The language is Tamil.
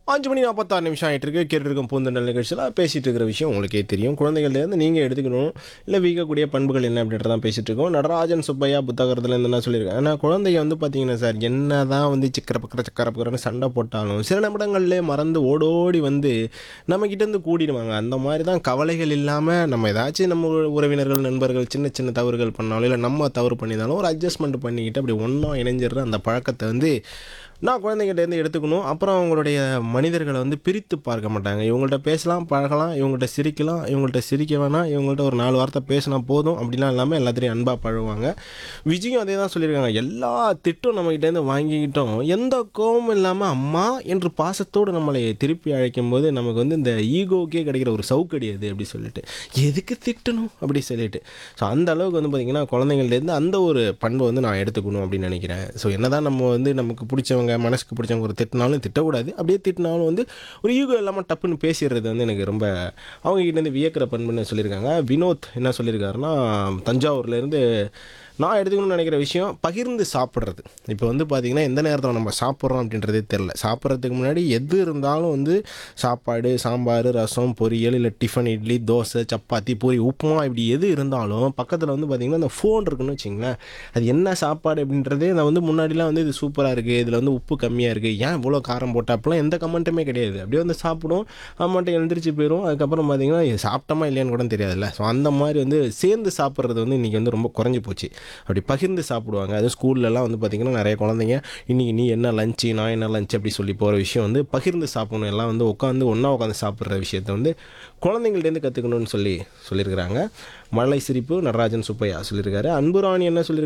அஞ்சு மணி நாற்பத்தாறு நிமிஷம் ஆகிட்டு இருக்கு கேட்டுருக்கும் பூந்தண்டல் நிகழ்ச்சியில் பேசிகிட்டு இருக்கிற விஷயம் உங்களுக்கே தெரியும் குழந்தைகள்லேருந்து நீங்கள் எடுத்துக்கணும் இல்லை வீக்கக்கூடிய பண்புகள் என்ன அப்படின்றதான் பேசிகிட்டு இருக்கோம் நடராஜன் சுப்பையா புத்தகத்தில் இருந்து என்ன சொல்லியிருக்கேன் ஆனால் குழந்தைங்க வந்து பார்த்தீங்கன்னா சார் என்ன தான் வந்து சிக்கர பக்கர சக்கர பக்கரன்னு சண்டை போட்டாலும் சில நிமிடங்கள்லேயே மறந்து ஓடோடி வந்து நம்மக்கிட்டேருந்து கூடிடுவாங்க அந்த மாதிரி தான் கவலைகள் இல்லாமல் நம்ம ஏதாச்சும் நம்ம உறவினர்கள் நண்பர்கள் சின்ன சின்ன தவறுகள் பண்ணாலும் இல்லை நம்ம தவறு பண்ணியிருந்தாலும் ஒரு அட்ஜஸ்ட்மெண்ட் பண்ணிக்கிட்டு அப்படி ஒன்றா இணைஞ்சிடுற அந்த பழக்கத்தை வந்து நான் குழந்தைகிட்டேருந்து எடுத்துக்கணும் அப்புறம் அவங்களுடைய மனிதர்களை வந்து பிரித்து பார்க்க மாட்டாங்க இவங்கள்ட்ட பேசலாம் பழகலாம் இவங்கள்ட்ட சிரிக்கலாம் இவங்கள்ட்ட சிரிக்க வேணாம் இவங்கள்ட்ட ஒரு நாலு வார்த்தை பேசினா போதும் அப்படிலாம் இல்லாமல் எல்லாத்தையும் அன்பாக பழகுவாங்க விஜயும் அதே தான் சொல்லியிருக்காங்க எல்லா திட்டும் நம்மகிட்டேருந்து வாங்கிக்கிட்டோம் எந்த கோபமும் இல்லாமல் அம்மா என்று பாசத்தோடு நம்மளை திருப்பி அழைக்கும் போது நமக்கு வந்து இந்த ஈகோக்கே கிடைக்கிற ஒரு சவுக்கடி அது அப்படி சொல்லிட்டு எதுக்கு திட்டணும் அப்படி சொல்லிட்டு ஸோ அந்த அளவுக்கு வந்து பார்த்திங்கன்னா குழந்தைங்கள்டேருந்து அந்த ஒரு பண்பை வந்து நான் எடுத்துக்கணும் அப்படின்னு நினைக்கிறேன் ஸோ என்னதான் நம்ம வந்து நமக்கு பிடிச்சவங்க மனசுக்கு பிடிச்சவங்க ஒரு திட்டினாலும் திட்டக்கூடாது அப்படியே திட்டினாலும் வந்து ஒரு ஈகோ இல்லாமல் டப்புன்னு பேசிடுறது வந்து எனக்கு ரொம்ப அவங்க கிட்டேருந்து வியக்கிற பண்புன்னு சொல்லியிருக்காங்க வினோத் என்ன சொல்லியிருக்காருன்னா தஞ்சாவூர்லேருந்து நான் எடுத்துக்கணும்னு நினைக்கிற விஷயம் பகிர்ந்து சாப்பிட்றது இப்போ வந்து பார்த்திங்கன்னா எந்த நேரத்தில் நம்ம சாப்பிட்றோம் அப்படின்றதே தெரில சாப்பிட்றதுக்கு முன்னாடி எது இருந்தாலும் வந்து சாப்பாடு சாம்பார் ரசம் பொரியல் இல்லை டிஃபன் இட்லி தோசை சப்பாத்தி பூரி உப்புமா இப்படி எது இருந்தாலும் பக்கத்தில் வந்து பார்த்திங்கன்னா அந்த ஃபோன் இருக்குன்னு வச்சிங்களேன் அது என்ன சாப்பாடு அப்படின்றதே நான் வந்து முன்னாடிலாம் வந்து இது சூப்பராக இருக்குது இதில் வந்து உப்பு கம்மியாக இருக்குது ஏன் இவ்வளோ காரம் போட்டால் அப்போலாம் எந்த கமெண்ட்டுமே கிடையாது அப்படியே வந்து சாப்பிடும் அம்மாட்ட எழுந்திரிச்சு போயிடும் அதுக்கப்புறம் பார்த்திங்கன்னா இது சாப்பிட்டோமா இல்லையான்னு கூட தெரியாதுல்ல ஸோ அந்த மாதிரி வந்து சேர்ந்து சாப்பிட்றது வந்து இன்றைக்கி வந்து ரொம்ப குறைஞ்சி போச்சு அப்படி பகிர்ந்து சாப்பிடுவாங்க அது ஸ்கூல்லலாம் வந்து பார்த்திங்கன்னா நிறைய குழந்தைங்க இன்றைக்கி நீ என்ன லஞ்சு நான் என்ன லஞ்ச் அப்படி சொல்லி போகிற விஷயம் வந்து பகிர்ந்து சாப்பிடணும் எல்லாம் வந்து உட்காந்து ஒன்றா உட்காந்து சாப்பிட்ற விஷயத்த வந்து குழந்தைங்கள்டேருந்து கற்றுக்கணும்னு சொல்லி சொல்லியிருக்கிறாங்க மழை சிரிப்பு நடராஜன் சுப்பையா சொல்லியிருக்காரு அன்புராணி என்ன சொல்லியிருக்காரு